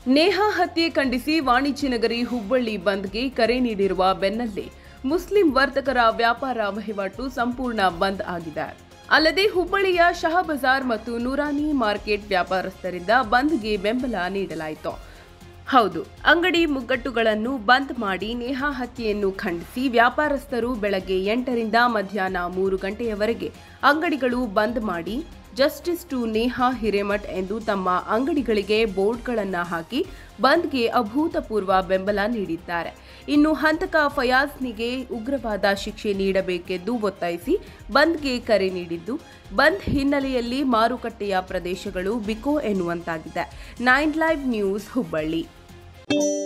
ನೇಹಾ ಹತ್ಯೆ ಖಂಡಿಸಿ ವಾಣಿಜ್ಯ ನಗರಿ ಹುಬ್ಬಳ್ಳಿ ಬಂದ್ಗೆ ಕರೆ ನೀಡಿರುವ ಬೆನ್ನಲ್ಲೇ ಮುಸ್ಲಿಂ ವರ್ತಕರ ವ್ಯಾಪಾರ ವಹಿವಾಟು ಸಂಪೂರ್ಣ ಬಂದ್ ಆಗಿದೆ ಅಲ್ಲದೆ ಹುಬ್ಬಳ್ಳಿಯ ಶಹ ಬಜಾರ್ ಮತ್ತು ನೂರಾನಿ ಮಾರ್ಕೆಟ್ ವ್ಯಾಪಾರಸ್ಥರಿಂದ ಬಂದ್ಗೆ ಬೆಂಬಲ ನೀಡಲಾಯಿತು ಹೌದು ಅಂಗಡಿ ಮುಗ್ಗಟ್ಟುಗಳನ್ನು ಬಂದ್ ಮಾಡಿ ನೇಹಾ ಹತ್ಯೆಯನ್ನು ಖಂಡಿಸಿ ವ್ಯಾಪಾರಸ್ಥರು ಬೆಳಗ್ಗೆ ಎಂಟರಿಂದ ಮಧ್ಯಾಹ್ನ ಮೂರು ಗಂಟೆಯವರೆಗೆ ಅಂಗಡಿಗಳು ಬಂದ್ ಮಾಡಿ ಜಸ್ಟಿಸ್ ಟು ನೇಹಾ ಹಿರೇಮಠ್ ಎಂದು ತಮ್ಮ ಅಂಗಡಿಗಳಿಗೆ ಬೋರ್ಡ್ಗಳನ್ನು ಹಾಕಿ ಬಂದ್ಗೆ ಅಭೂತಪೂರ್ವ ಬೆಂಬಲ ನೀಡಿದ್ದಾರೆ ಇನ್ನು ಹಂತಕ ಫಯಾಜ್ನಿಗೆ ಉಗ್ರವಾದ ಶಿಕ್ಷೆ ನೀಡಬೇಕೆಂದು ಒತ್ತಾಯಿಸಿ ಬಂದ್ಗೆ ಕರೆ ನೀಡಿದ್ದು ಬಂದ್ ಹಿನ್ನೆಲೆಯಲ್ಲಿ ಮಾರುಕಟ್ಟೆಯ ಪ್ರದೇಶಗಳು ಬಿಕೋ ಎನ್ನುವಂತಾಗಿದೆ ನೈನ್ ಲೈವ್ ನ್ಯೂಸ್ ಹುಬ್ಬಳ್ಳಿ